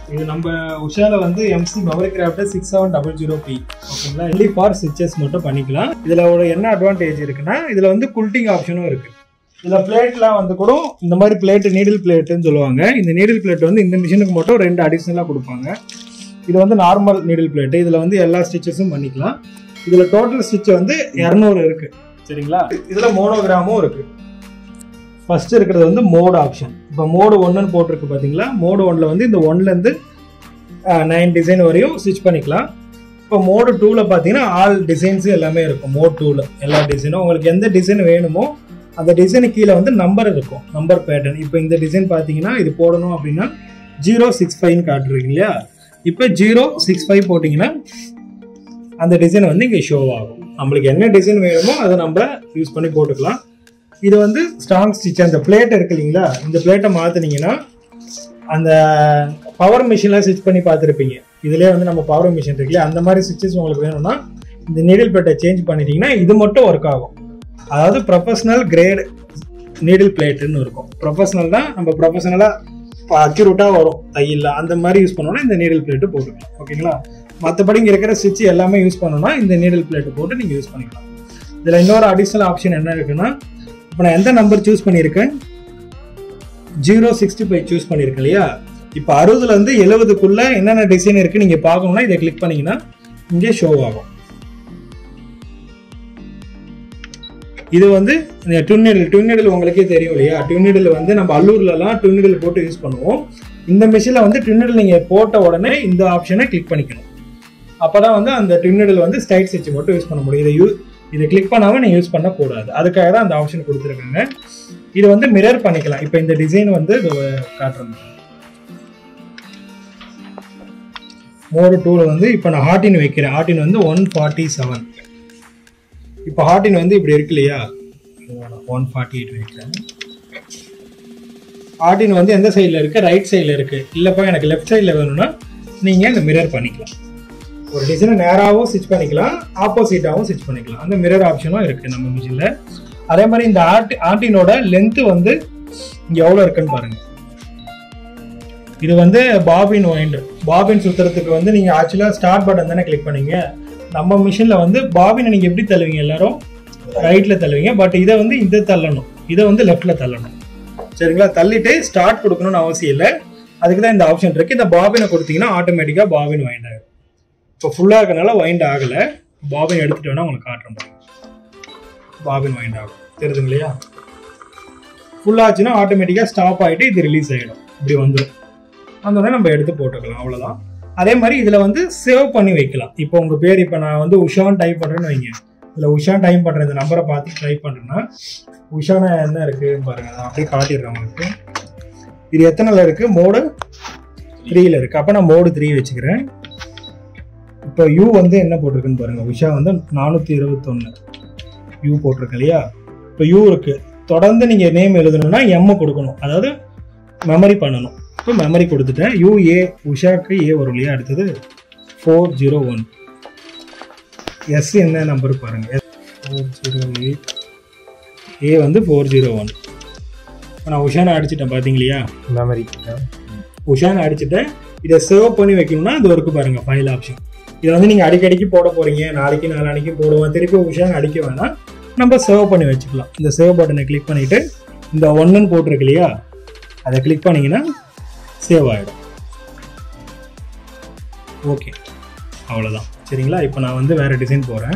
இது நம்ம உஷால வந்து MC memory craft six seven double zero B ஓகேங்களா only ஃபார் ஸ்விட்சஸ் மட்டும் பண்ணிக்கலாம் இதுல ஒரு என்ன அட்வான்டேஜ் இருக்குன்னா இதுல வந்து குல்ட்டிங் ஆப்ஷனும் இருக்கு இதுல பிளேட்லாம் வந்து கூட இந்த மாதிரி பிளேட் நீடில் பிளேட்டுன்னு சொல்லுவாங்க இந்த நீடில் பிளேட் வந்து இந்த மிஷினுக்கு மட்டும் ரெண்டு அடிஷ்னலாக கொடுப்பாங்க இது வந்து நார்மல் நீடில் பிளேட் இதுல வந்து எல்லா ஸ்டிச்சஸும் பண்ணிக்கலாம் இதுல டோட்டல் ஸ்டிச் வந்து இரநூறு இருக்கு சரிங்களா இதுல மோனோகிராமும் இருக்கு ஃபர்ஸ்ட் இருக்கிறது வந்து மோட் ஆப்ஷன் இப்போ மோடு ஒன்றுன்னு போட்டிருக்கு பார்த்தீங்களா மோடு ஒன்ல வந்து இந்த ஒன்லேருந்து நைன் டிசைன் வரையும் ஸ்டிச் பண்ணிக்கலாம் இப்போ மோடு டூவில் பார்த்தீங்கன்னா ஆல் டிசைன்ஸ் எல்லாமே இருக்கும் மோட் டூவில் எல்லா டிசைனும் உங்களுக்கு எந்த டிசைன் வேணுமோ அந்த டிசைனுக்கு கீழே வந்து நம்பர் இருக்கும் நம்பர் பேட்டர்ன் இப்போ இந்த டிசைன் பார்த்தீங்கன்னா இது போடணும் அப்படின்னா ஜீரோ சிக்ஸ் ஃபைவ்னு காட்டுறீங்க இல்லையா இப்போ ஜீரோ சிக்ஸ் ஃபைவ் போட்டிங்கன்னா அந்த டிசைன் வந்து இங்கே ஷோ ஆகும் நம்மளுக்கு என்ன டிசைன் வேணுமோ அதை நம்ம யூஸ் பண்ணி போட்டுக்கலாம் இது வந்து ஸ்ட்ராங் ஸ்டிச் அந்த பிளேட் இருக்கு இல்லைங்களா இந்த பிளேட்டை மாற்றினீங்கன்னா அந்த பவர் மிஷினில் ஸ்டிச் பண்ணி பார்த்துருப்பீங்க இதுலேயே வந்து நம்ம பவர் மிஷின் இருக்கு இல்லையா அந்த மாதிரி ஸ்டிச்சஸ் உங்களுக்கு வேணும்னா இந்த நீடில் பிளேட்டை சேஞ்ச் பண்ணிட்டீங்கன்னா இது மட்டும் ஒர்க் ஆகும் அதாவது ப்ரொஃபஷனல் கிரேட் நீடில் பிளேட்டுன்னு இருக்கும் ப்ரொஃபஷனல் தான் நம்ம ப்ரொஃபஷனலாக அக்யூரேட்டாக வரும் தையில் அந்த மாதிரி யூஸ் பண்ணோம்னா இந்த நீடில் பிளேட்டு போட்டுக்கலாம் ஓகேங்களா மற்றபடி இங்கே இருக்கிற ஸ்டிச் எல்லாமே யூஸ் பண்ணணும்னா இந்த நீடில் பிளேட்டு போட்டு நீங்கள் யூஸ் பண்ணிக்கலாம் இதில் இன்னொரு அடிஷ்னல் ஆப்ஷன் என்ன இருக்குன்னா இப்போ நான் எந்த நம்பர் சூஸ் பண்ணியிருக்கேன் ஜீரோ சிக்ஸ்டி ஃபைவ் சூஸ் பண்ணியிருக்கேன் இல்லையா இப்போ அறுபதுல இருந்து எழுபதுக்குள்ள என்னென்ன டிசைன் இருக்கு நீங்க பார்க்கணும்னா இதை கிளிக் பண்ணீங்கன்னா இங்கே ஷோ ஆகும் இது வந்து டுன்னிடல் டுன்னிடல் உங்களுக்கே தெரியும் இல்லையா டுன்னிடல் வந்து நம்ம அல்லூர்லலாம் டுன்னிடல் போட்டு யூஸ் பண்ணுவோம் இந்த மிஷினில் வந்து டுன்னிடல் நீங்கள் போட்ட உடனே இந்த ஆப்ஷனை கிளிக் பண்ணிக்கணும் அப்பதான் வந்து அந்த டுன்னிடல் வந்து ஸ்டைட் ஸ்டிச் மட்டும் யூஸ் பண்ண முடியும் இதை யூ இதை கிளிக் பண்ணாமல் நீங்கள் யூஸ் பண்ணக்கூடாது அதுக்காக தான் அந்த ஆப்ஷன் கொடுத்துருக்காங்க இது வந்து மிரர் பண்ணிக்கலாம் இப்போ இந்த டிசைன் வந்து இது காட்டுறேன் மோடு டூவில் வந்து இப்போ நான் ஹார்டின் வைக்கிறேன் ஹார்டின் வந்து ஒன் ஃபார்ட்டி செவன் இப்போ ஹார்டின் வந்து இப்படி இருக்கு இல்லையா ஒன் ஃபார்ட்டி எயிட் வைக்கிறேன் ஹார்டின் வந்து எந்த சைடில் இருக்கு ரைட் சைடில் இருக்கு இல்லைப்பா எனக்கு லெஃப்ட் சைடில் வேணும்னா நீங்கள் இந்த மிரர் பண்ணிக்கலாம் ஒரு டிசைனை நேராகவும் ஸ்டிச் பண்ணிக்கலாம் ஆப்போசிட்டாகவும் ஸ்டிச் பண்ணிக்கலாம் அந்த மிரர் ஆப்ஷனும் இருக்கு நம்ம மிஷினில் அதே மாதிரி இந்த ஆர்டி ஆர்டினோட லென்த் வந்து இங்கே எவ்வளோ இருக்குன்னு பாருங்க இது வந்து பாபின் ஒயிண்ட் பாபின் சுத்துறதுக்கு வந்து நீங்கள் ஆக்சுவலாக ஸ்டார்ட் பட்டன் தானே கிளிக் பண்ணீங்க நம்ம மிஷினில் வந்து பாபினை நீங்கள் எப்படி தள்ளுவீங்க எல்லாரும் ரைட்டில் தள்ளுவீங்க பட் இதை வந்து இதை தள்ளணும் இதை வந்து லெஃப்டில் தள்ளணும் சரிங்களா தள்ளிட்டு ஸ்டார்ட் கொடுக்கணும்னு அவசியம் இல்லை அதுக்கு தான் இந்த ஆப்ஷன் இருக்குது இந்த பாபினை கொடுத்தீங்கன்னா ஆட்டோமேட்டிக்காக பாபின் வைண்ட் ஆகும் இப்போ ஃபுல்லாக இருக்கனால வைண்ட் ஆகலை பாபின் எடுத்துகிட்டு வேணால் உங்களுக்கு காட்டுறேன் பாருங்க. பாபின் வைண்ட் ஆகும் தெரியுதுங்க இல்லையா ஃபுல்லாச்சுன்னா ஆட்டோமேட்டிக்காக ஸ்டாப் ஆகிட்டு இது ரிலீஸ் ஆகிடும் இப்படி வந்துடும் வந்தோடனே நம்ம எடுத்து போட்டுக்கலாம் அவ்வளோதான் அதே மாதிரி இதில் வந்து சேவ் பண்ணி வைக்கலாம் இப்போ உங்கள் பேர் இப்போ நான் வந்து உஷான் டைப் பண்ணுறேன்னு வைங்க இதில் உஷான் டைப் பண்ணுறேன் இந்த நம்பரை பார்த்து டைப் பண்ணுறேன்னா உஷான என்ன இருக்குன்னு பாருங்க நான் அப்படியே காட்டிடுறேன் உங்களுக்கு இது எத்தனைல இருக்கு மோடு த்ரீல இருக்கு அப்போ நான் மோடு த்ரீ வச்சுக்கிறேன் இப்போ யூ வந்து என்ன போட்டிருக்குன்னு பாருங்க உஷா வந்து நானூற்றி இருபத்தொன்று யூ போட்டிருக்கு இல்லையா இப்போ யூ இருக்கு தொடர்ந்து நீங்கள் நேம் எழுதணும்னா எம் கொடுக்கணும் அதாவது மெமரி பண்ணணும் இப்போ மெமரி கொடுத்துட்டேன் யூ ஏ உஷாக்கு ஏ வரும் இல்லையா அடுத்தது ஃபோர் ஜீரோ ஒன் எஸ் என்ன நம்பர் பாருங்க ஃபோர் ஜீரோ எயிட் ஏ வந்து ஃபோர் ஜீரோ ஒன் இப்போ நான் உஷானை அடிச்சிட்டேன் பார்த்தீங்க இல்லையா மெமரி உஷானை அடிச்சுட்டேன் இதை சேவ் பண்ணி வைக்கணும்னா இது இருக்கு பாருங்க ஃபைல் ஆப்ஷன் இதை வந்து நீங்கள் அடிக்கடிக்கு போட போறீங்க நாளைக்கு நாளானிக்கு போடுவோம் திருப்பி உஷான் அடிக்க வேணாம் நம்ம சேவ் பண்ணி வச்சுக்கலாம் இந்த சேவ் பட்டனை கிளிக் பண்ணிட்டு இந்த ஒன்றுன்னு போட்டிருக்கு இல்லையா அதை கிளிக் பண்ணீங்கன்னா சேவ் ஆகிடும் ஓகே அவ்வளோதான் சரிங்களா இப்போ நான் வந்து வேறு டிசைன் போகிறேன்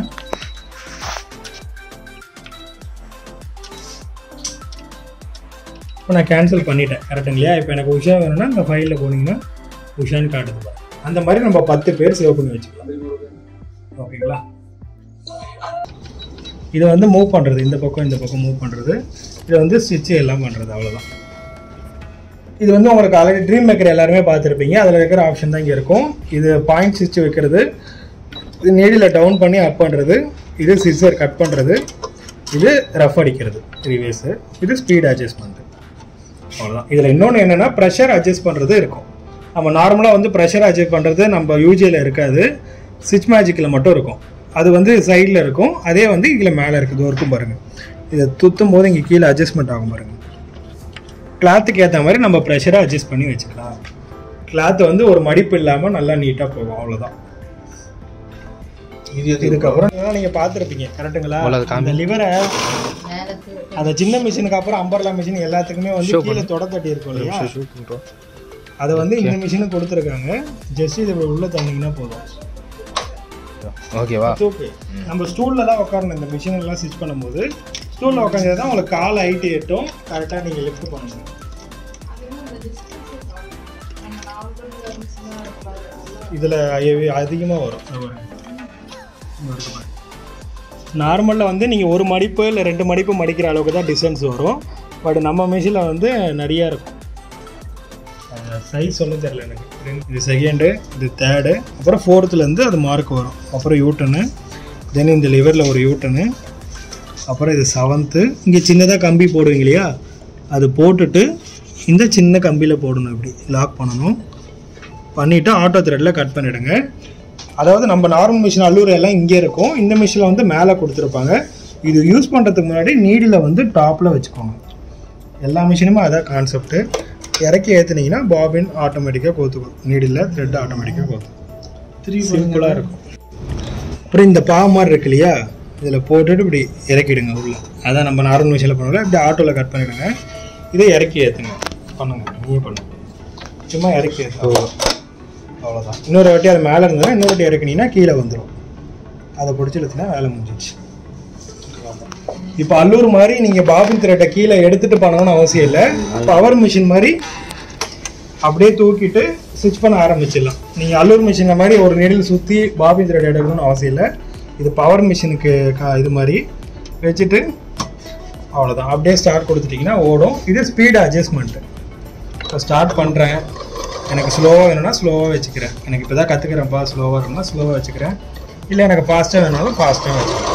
இப்போ நான் கேன்சல் பண்ணிட்டேன் கரெக்டுங்களா இப்போ எனக்கு உஷா வேணும்னா இந்த ஃபைலில் போனீங்கன்னா உஷான்னு காட்டுது பாருங்க. அந்த மாதிரி நம்ம பத்து பேர் சேவ் பண்ணி வச்சுக்கலாம் ஓகேங்களா இதை வந்து மூவ் பண்ணுறது இந்த பக்கம் இந்த பக்கம் மூவ் பண்ணுறது இதை வந்து ஸ்டிச்சு எல்லாம் பண்ணுறது அவ்வளோதான் இது வந்து உங்களுக்கு ஆல்ரெடி ட்ரீம் மேக்கர் எல்லாருமே பார்த்துருப்பீங்க அதில் இருக்கிற ஆப்ஷன் தான் இங்கே இருக்கும் இது பாயிண்ட் ஸ்டிச் வைக்கிறது இது நீடில் டவுன் பண்ணி அப் பண்ணுறது இது சிசர் கட் பண்ணுறது இது ரஃப் அடிக்கிறது ரிவேஸு இது ஸ்பீட் அட்ஜஸ்ட்மெண்ட் அவ்வளோதான் இதில் இன்னொன்று என்னென்னா ப்ரெஷர் அட்ஜஸ்ட் பண்ணுறது இருக்கும் நம்ம நார்மலாக வந்து ப்ரெஷர் அட்ஜஸ்ட் பண்ணுறது நம்ம யூஜியில் இருக்காது ஸ்விட்ச் மேஜிக்கில் மட்டும் இருக்கும் அது வந்து சைடில் இருக்கும் அதே வந்து இதில் மேலே இருக்குது ஒர்க்கும் பாருங்கள் இதை துத்தும் போது இங்கே கீழே அட்ஜஸ்ட்மெண்ட் ஆகும் பாருங்கள் கிளாத்துக்கு ஏற்ற மாதிரி நம்ம ப்ரெஷரை அட்ஜஸ்ட் பண்ணி வச்சுக்கலாம் கிளாத் வந்து ஒரு மடிப்பு இல்லாமல் நல்லா நீட்டாக போகும் அவ்வளோதான் இது எது இதுக்கப்புறம் இதெல்லாம் நீங்கள் பார்த்துருப்பீங்க கரெக்டுங்களா அவ்வளவு அது காமி. அந்த லிவரை அந்த சின்ன மிஷினுக்கு அப்புறம் அம்பர்லா மிஷின் எல்லாத்துக்குமே வந்து கீழே தொட தட்டி இருக்கும் இல்லையா அதை வந்து இந்த மிஷினுக்கு கொடுத்துருக்காங்க ஜஸ்ட் இது இப்படி உள்ள தந்தீங்கன்னா போதும் ஓகேவா ஓகே நம்ம ஸ்டூல்ல தான் உட்காரணும் இந்த மிஷின் எல்லாம் ஸ்டிச் பண்ணும்போது ஸ்டூல்ல உட்காந்து தான் உங்களுக்கு கால் ஹைட் எட்டும் கரெக்டாக நீங்கள் லிஃப்ட் பண்ணணும் இதில் அதிகமாக வரும் நார்மலில் வந்து நீங்கள் ஒரு மடிப்பு இல்லை ரெண்டு மடிப்பு மடிக்கிற அளவுக்கு தான் டிஸ்டன்ஸ் வரும் பட் நம்ம மிஷினில் வந்து நிறையா இருக்கும் சைஸ் சொல்ல தெரில எனக்கு ரெண்டு- இது செகண்டு இது தேர்டு அப்புறம் ஃபோர்த்துலேருந்து அது மார்க் வரும் அப்புறம் யூட்டனு தென் இந்த லிவரில் ஒரு யூட்டனு அப்புறம் இது செவன்த்து இங்கே சின்னதாக கம்பி போடுவீங்க இல்லையா அது போட்டுட்டு இந்த சின்ன கம்பியில் போடணும் இப்படி லாக் பண்ணணும் பண்ணிவிட்டு ஆட்டோ த்ரெட்டில் கட் பண்ணிவிடுங்க அதாவது நம்ம நார்மல் மிஷின் அல்லூர் எல்லாம் இங்கே இருக்கும் இந்த மிஷினில் வந்து மேலே கொடுத்துருப்பாங்க இது யூஸ் பண்ணுறதுக்கு முன்னாடி நீடில் வந்து டாப்பில் வச்சுக்கோங்க எல்லா மிஷினுமே அதான் கான்செப்ட்டு இறக்கி ஏற்றுனீங்கன்னா பாபின் ஆட்டோமேட்டிக்காக கோத்துக்கும் நீடில் த்ரெட் ஆட்டோமேட்டிக்காக கோத்துக்கும் சிம்பிளாக இருக்கும் அப்புறம் இந்த பா மாதிரி இருக்கு இல்லையா இதில் போட்டுட்டு இப்படி இறக்கிடுங்க உள்ள அதான் நம்ம நார்மல் மிஷினில் பண்ணுவோம் இப்படி ஆட்டோவில் கட் பண்ணிவிடுங்க இதை இறக்கி ஏற்றுங்க பண்ணுங்க நீயே பண்ணுங்க சும்மா இறக்கி ஏற்றுங்க அவ்வளோதான் இன்னொரு வாட்டி அது மேலே இருந்ததுன்னா இன்னொரு வாட்டி இறக்குனீங்கன்னா கீழே வந்துடும் அதை பிடிச்சி எடுத்துனா வேலை முடிஞ்சிச்சு இப்போ அல்லூர் மாதிரி நீங்கள் பாபின் த்ரெட்டை கீழே எடுத்துட்டு பண்ணணும்னு அவசியம் இல்லை பவர் மிஷின் மாதிரி அப்படியே தூக்கிட்டு ஸ்விட்ச் பண்ண ஆரம்பிச்சிடலாம் நீங்கள் அல்லூர் மிஷினில் மாதிரி ஒரு நெடில் சுற்றி பாபின் த்ரெட் எடுக்கணும்னு அவசியம் இல்லை இது பவர் மிஷினுக்கு க இது மாதிரி வச்சுட்டு அவ்வளோதான் அப்படியே ஸ்டார்ட் கொடுத்துட்டிங்கன்னா ஓடும் இது ஸ்பீடு அட்ஜஸ்ட்மெண்ட்டு இப்போ ஸ்டார்ட் பண்ணுறேன் எனக்கு ஸ்லோவாக வேணும்னா ஸ்லோவாக வச்சுக்கிறேன் எனக்கு இப்போ தான் கற்றுக்கிறேன்ப்பா ஸ்லோவாக வேணும்னா ஸ்லோவாக வச்சுக்கிறேன் இல்லை எனக்கு ஃபாஸ்ட்டாக வேணாலும் ஃபாஸ்ட்டாக வச்சுக்கிறேன்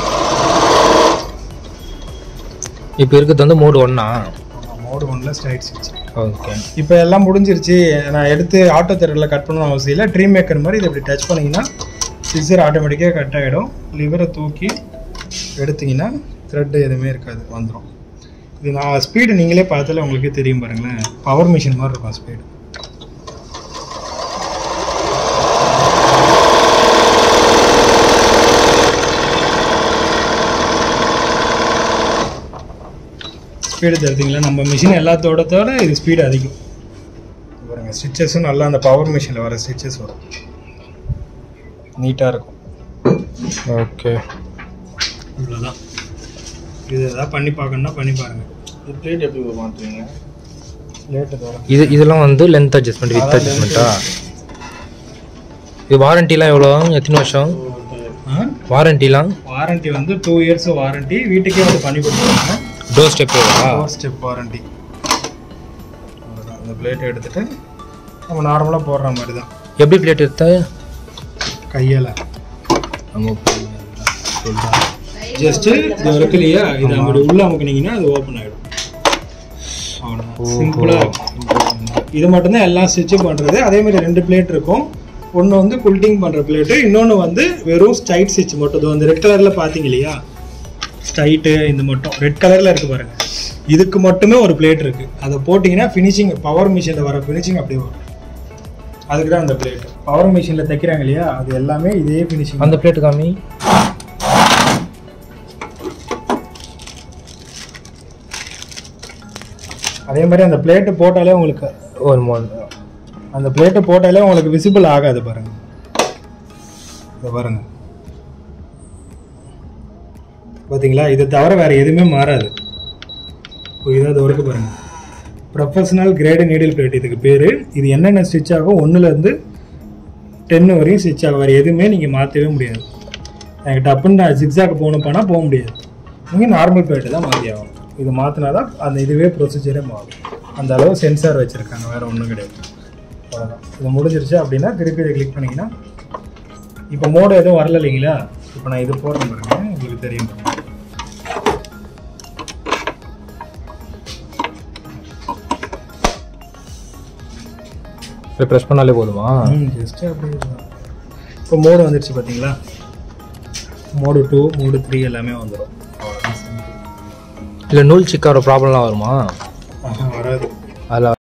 இப்போ இருக்கிறது வந்து மோடு ஒன்னா மோடு ஒன்றில் ஸ்ட்ரைட் ஸ்விட்ச் ஓகே இப்போ எல்லாம் முடிஞ்சிருச்சு நான் எடுத்து ஆட்டோ தெருவில் கட் பண்ணணும் அவசியம் இல்லை ட்ரீம் மேக்கர் மாதிரி இதை இப்படி டச் பண்ணிங்கன்னா சிசர் ஆட்டோமேட்டிக்காக கட் ஆகிடும் லிவரை தூக்கி எடுத்தீங்கன்னா த்ரெட்டு எதுவுமே இருக்காது வந்துடும் இது நான் ஸ்பீடு நீங்களே பார்த்தாலே உங்களுக்கே தெரியும் பாருங்களேன் பவர் மிஷின் மாதிரி இருக்கும் ஸ்பீடு ஸ்பீடு தெரிஞ்சிங்களா நம்ம மிஷின் எல்லாத்தோடத்தோட இது ஸ்பீடு அதிகம் இது பாருங்க ஸ்டிச்சஸும் நல்லா அந்த பவர் மிஷினில் வர ஸ்டிச்சஸ் வரும் நீட்டாக இருக்கும் ஓகே இவ்வளோதான் இது எதாவது பண்ணி பார்க்கணுன்னா பண்ணி பாருங்க இந்த பிளேட் எப்படி மாற்றுவீங்க லேட்டு தோறும் இது இதெல்லாம் வந்து லென்த் அட்ஜஸ்ட்மெண்ட் வித் அட்ஜஸ்ட்மெண்ட்டா இது வாரண்டிலாம் எவ்வளோ எத்தனை வருஷம் வாரண்டிலாம் வாரண்டி வந்து டூ இயர்ஸ் வாரண்டி வீட்டுக்கே வந்து பண்ணி கொடுத்துருவாங்க டோர் ஸ்டெப் எவ்வளோ ஃபோர் ஸ்டெப் வாரண்டி அந்த பிளேட்டை எடுத்துட்டு நம்ம நார்மலாக போடுற மாதிரி தான் எப்படி பிளேட் எடுத்த கையால் நம்ம ஜஸ்ட் இது இருக்கு இல்லையா இது அப்படி உள்ள அமுக்குனீங்கன்னா அது ஓப்பன் ஆகிடும் சிம்பிளாக இது மட்டும்தான் எல்லாம் ஸ்டிச்சும் பண்ணுறது அதே மாதிரி ரெண்டு பிளேட் இருக்கும் ஒன்று வந்து குல்டிங் பண்ணுற பிளேட்டு இன்னொன்று வந்து வெறும் ஸ்டைட் ஸ்டிச் மட்டும் இதோ அந்த ரெட் கலரில் பார்த்தீங்க இல்லையா ஸ்டைட்டு இந்த மட்டும் ரெட் கலரில் இருக்கு பாருங்க இதுக்கு மட்டுமே ஒரு பிளேட் இருக்கு அதை போட்டிங்கன்னா ஃபினிஷிங் பவர் மிஷினில் வர ஃபினிஷிங் அப்படியே வரும் அதுக்கு தான் அந்த பிளேட் பவர் மிஷினில் தைக்கிறாங்க இல்லையா அது எல்லாமே இதே ஃபினிஷிங் அந்த பிளேட் காமி அதே மாதிரி அந்த பிளேட்டு போட்டாலே உங்களுக்கு ஒரு மூணு அந்த பிளேட்டை போட்டாலே உங்களுக்கு விசிபிள் ஆகாது பாருங்க இதை பாருங்க பார்த்தீங்களா இதை தவிர வேற எதுவுமே மாறாது இதாக இது வரைக்கும் பாருங்க ப்ரொஃபஷனல் கிரேடு நீடில் பிளேட் இதுக்கு பேர் இது என்னென்ன ஸ்டிச் ஆகும் ஒன்றுலேருந்து டென்னு வரையும் ஸ்டிச் ஆகும் வேறு எதுவுமே நீங்கள் மாற்றவே முடியாது எனக்கு டப்புன்னு நான் ஜிக்ஸாக்கு போகணும் போனால் போக முடியாது நீங்கள் நார்மல் பிளேட்டு தான் மாற்றி ஆகும் இது மாற்றினா தான் அந்த இதுவே ப்ரொசீஜரே மாறும் அந்த அளவு சென்சார் வச்சுருக்காங்க வேறு ஒன்றும் கிடையாது அவ்வளோதான் இது முடிஞ்சிருச்சு அப்படின்னா திருப்பி இதை கிளிக் பண்ணிங்கன்னா இப்போ மோடு எதுவும் வரல இல்லைங்களா இப்போ நான் இது போடுறேன் பாருங்க உங்களுக்கு தெரியும் பாருங்க ப்ரெஸ் பண்ணாலே போதுமா ஜஸ்ட் அப்படியே இப்போ மோடு வந்துருச்சு பார்த்தீங்களா மோடு டூ மோடு த்ரீ எல்லாமே வந்துடும் இல்லை நூல் சிக்கார ப்ராப்ளம்லாம் வருமா வராது அதில்